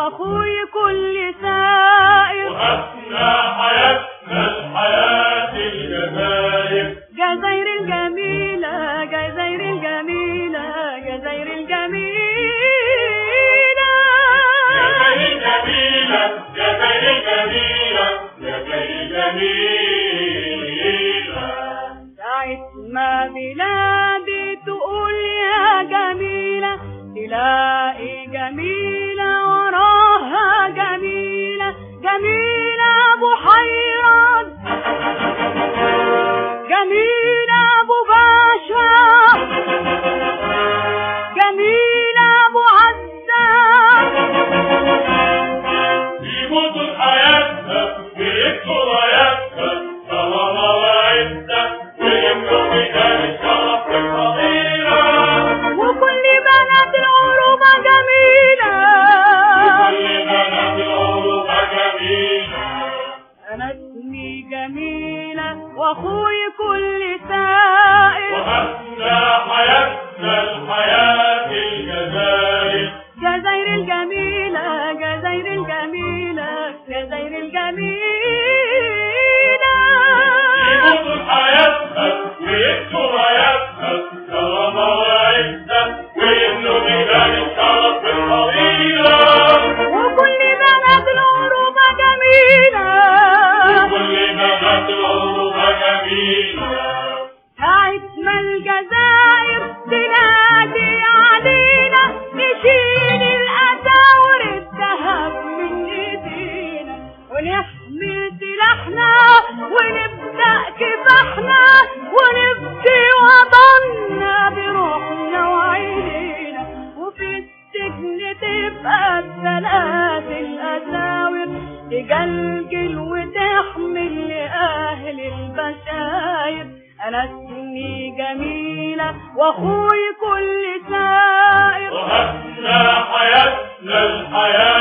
واخوي كل سائر وأثنى حياتنا الحياة الجزائر جزائر الجميلة جزائر الجميلة جزائر الجميلة جزائر جميلة جزائر جميلة جزائر جميلة ساعة ما بلادي تقول يا جميلة تلاقي جميلة وراها جميلة جميلة بحيرة جميلة أبو باشا جميلة أبو عزام في مدن حياتنا بيكتوا راياتنا سوا مواعيدنا ويملوا ميدان الشرف الفضيلة وكل بنات العروبة جميلة كل بنات العروبة جميلة أنا اسمي جميلة وأخوي كل سائر وأثنى حياتنا الحياة الجزائر جزائر الجميلة جزائر الجميلة جزائر الجميلة في مدن حياتنا بيكتوا راياتنا سوا مواعيدنا ويملوا ميدان الشرف الفضيلة وكل بنات العروبة جميلة كل بنات العروبة جميلة ساعة ما الجزائر تنادي علينا نشيل الأساور الذهب من ايدينا ونحمل سلاحنا ونبدأ كفاحنا ونبكي وطننا بروحنا وعينينا وفي السجن تبقى الثلاث الأساور تجلجل وتحمل لأهل البشاير أنا اسمي جميلة وأخوي كل سائر وأثنى حياتنا الحياة